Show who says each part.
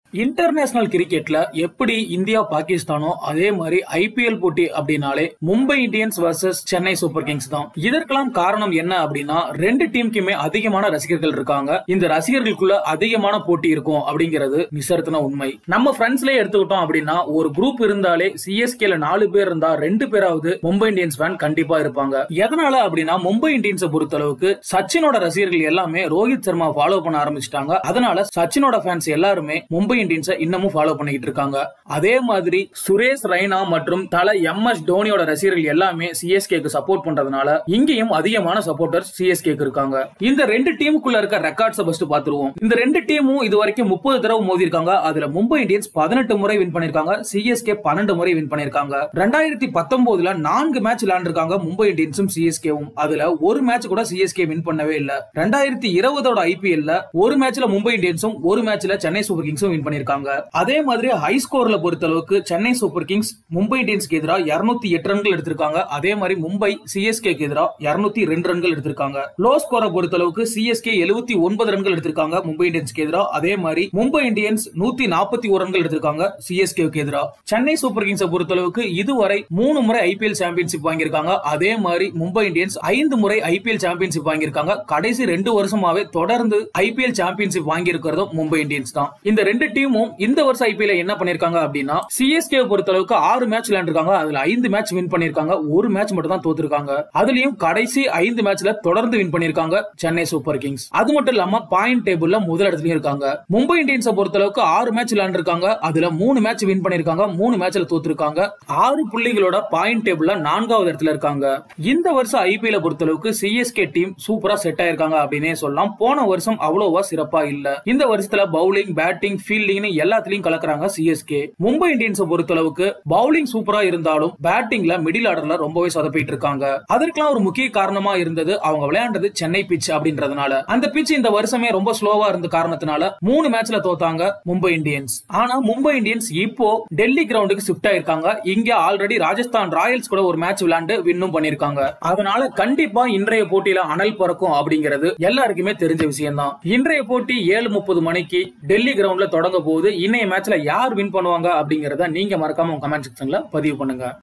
Speaker 1: international கிரிக்கெட்ல எப்படி India பாகிஸ்தானோ அதே மாதிரி ஐபிஎல் போட்டி அப்படின்னாலே Mumbai Indians versus Chennai Super Kings தான் இதற்கெல்லாம் காரணம் என்ன அப்படின்னா ரெண்டு டீமுக்குமே அதிகமான ரசிகர்கள் இருக்காங்க இந்த ரசிகர்களுக்குள்ள அதிகமான போட்டி இருக்கும் அப்படிங்கிறது நிசர்த்தன உண்மை நம்ம ஃப்ரெண்ட்ஸ்லயே எடுத்துக்கிட்டோம் அப்படின்னா ஒரு குரூப் இருந்தாலே சிஎஸ்கேல நாலு பேர் இருந்தா ரெண்டு பேராவது மும்பை இந்தியன்ஸ் ஃபேன் கண்டிப்பா இருப்பாங்க எதனால அப்படின்னா மும்பை இந்தியன்ஸை பொறுத்த அளவுக்கு சச்சினோட ரசிகர்கள் எல்லாமே ரோஹித் சர்மா ஃபாலோ பண்ண ஆரம்பிச்சிட்டாங்க அதனால சச்சினோட ஃபேன்ஸ் எல்லாருமே மும்பை இந்தியன்ஸை இன்னமும் ஃபாலோ பண்ணிக்கிட்டு இருக்காங்க அதே மாதிரி சுரேஷ் ரெய்னா மற்றும் தல எம் எஸ் தோனியோட ரசிகர்கள் எல்லாமே சிஎஸ்கேக்கு சப்போர்ட் பண்றதுனால இங்கேயும் அதிகமான சப்போர்ட்டர்ஸ் சிஎஸ்கேக்கு இருக்காங்க இந்த ரெண்டு டீமுக்குள்ள இருக்க ரெக்கார்ட்ஸ் ஃபர்ஸ்ட் பாத்துருவோம் இந்த ரெண்டு டீமும் இது வரைக்கும் முப்பது தடவை மோதி இருக்காங்க அதுல மும்பை இந்தியன்ஸ் பதினெட்டு முறை வின் பண்ணிருக்காங்க சிஎஸ்கே பன்னெண்டு முறை வின் பண்ணிருக்காங்க ரெண்டாயிரத்தி பத்தொன்பதுல நான்கு மேட்ச் விளையாண்டுருக்காங்க மும்பை இந்தியன்ஸும் சிஎஸ்கேவும் அதுல ஒரு மேட்ச் கூட சிஎஸ்கே வின் பண்ணவே இல்ல ரெண்டாயிரத்தி இருபதோட ஐபிஎல்ல ஒரு மேட்ச்ல மும்பை இந்தியன்ஸும் ஒரு மேட்ச்ல சென்னை சூப்பர் கிங்ஸும் வின் பண்ணிருக்காங்க அதே மாதிரி ஹை ஸ்கோர்ல பொறுத்த அளவுக்கு சென்னை சூப்பர் கிங்ஸ் மும்பை இந்தியன்ஸ்க்கு எதிராக இருநூத்தி எட்டு ரன்கள் எடுத்திருக்காங்க அதே மாதிரி மும்பை சிஎஸ்கேக்கு எதிராக இருநூத்தி ரெண்டு ரன்கள் எடுத்திருக்காங்க லோ ஸ்கோரை பொறுத்த அளவுக்கு சிஎஸ்கே எழுபத்தி ஒன்பது ரன்கள் எடுத்திருக்காங்க மும்பை இந்தியன்ஸ்க்கு எதிராக அதே மாதிரி மும்பை இந்தியன்ஸ் நூத்தி நாற்பத்தி ஒரு ரன்கள் எடுத்திருக்காங்க சிஎஸ்கேக்கு எதிராக சென்னை சூப்பர் கிங்ஸை பொறுத்த அளவுக்கு இதுவரை மூணு முறை ஐபிஎல் சாம்பியன்ஷிப் வாங்கியிருக்காங்க அதே மாதிரி மும்பை இந்தியன்ஸ் ஐந்து முறை ஐபிஎல் சாம்பியன்ஷிப் வாங்கியிருக்காங்க கடைசி ரெண்டு வருஷமாவே தொடர்ந்து ஐபிஎல் சாம்பியன்ஷிப் வாங்கியிருக்கிறதும் மும்பை இந்தியன்ஸ் தான் இந்த ரெண்டு டீமும் இந்த வருஷம் ஐபிஎல் என்ன பண்ணிருக்காங்க அப்படின்னா சிஎஸ்கே பொறுத்த அளவுக்கு ஆறு மேட்ச் விளையாண்டுருக்காங்க அதுல ஐந்து மேட்ச் வின் பண்ணிருக்காங்க ஒரு மேட்ச் மட்டும் தான் தோத்துருக்காங்க அதுலயும் கடைசி ஐந்து மேட்ச்ல தொடர்ந்து வின் பண்ணிருக்காங்க சென்னை சூப்பர் கிங்ஸ் அது மட்டும் இல்லாம பாயிண்ட் டேபிள்ல முதல் இடத்துலயும் இருக்காங்க மும்பை இந்தியன்ஸை பொறுத்த அளவுக்கு ஆறு மேட்ச் விளையாண்டுருக்காங்க அதுல மூணு மேட்ச் வின் பண்ணிருக்காங்க மூணு மேட்ச்ல தோத்துருக்காங்க ஆறு புள்ளிகளோட பாயிண்ட் டேபிள்ல நான்காவது இடத்துல இருக்காங்க இந்த வருஷம் ஐபிஎல் பொறுத்த அளவுக்கு சிஎஸ்கே டீம் சூப்பரா செட் ஆயிருக்காங்க அப்படின்னே சொல்லலாம் போன வருஷம் அவ்வளவா சிறப்பா இல்ல இந்த வருஷத்துல பவுலிங் பேட்டிங் ஃபீல்டிங் எல்லாத்துலயும் கலக்குறாங்க சிஎஸ்கே மும்பை இந்தியன்ஸ் பொறுத்த அளவுக்கு பவுலிங் சூப்பரா இருந்தாலும் பேட்டிங்ல மிடில் ஆர்டர்ல ரொம்பவே சொதப்பிட்டு இருக்காங்க அதற்கெல்லாம் ஒரு முக்கிய காரணமா இருந்தது அவங்க விளையாண்டது சென்னை பிச் அப்படின்றதுனால அந்த பிச் இந்த வருஷமே ரொம்ப ஸ்லோவா இருந்த காரணத்தினால மூணு மேட்ச்ல தோத்தாங்க மும்பை இந்தியன்ஸ் ஆனா மும்பை இந்தியன்ஸ் இப்போ டெல்லி கிரவுண்டுக்கு ஷிஃப்ட் ஆயிருக்காங்க இங்க ஆல்ரெடி ராஜஸ்தான் ராயல்ஸ் கூட ஒரு மேட்ச் விளையாண்டு வின்னும் பண்ணிருக்காங்க அதனால கண்டிப்பா இன்றைய போட்டியில அனல் பறக்கும் அப்படிங்கிறது எல்லாருக்குமே தெரிஞ்ச விஷயம் தான் இன்றைய போட்டி ஏழு முப்பது மணிக்கு டெல்லி கிரவுண்ட்ல தொடங்க போகுது இன்னைய மேட்ச்ல யார் வின் பண்ணுவாங்க அப்படிங்கறத நீங்க மறக்காம கமெண்ட் செக்ஷன்ல பதிவு பண்ணுங்க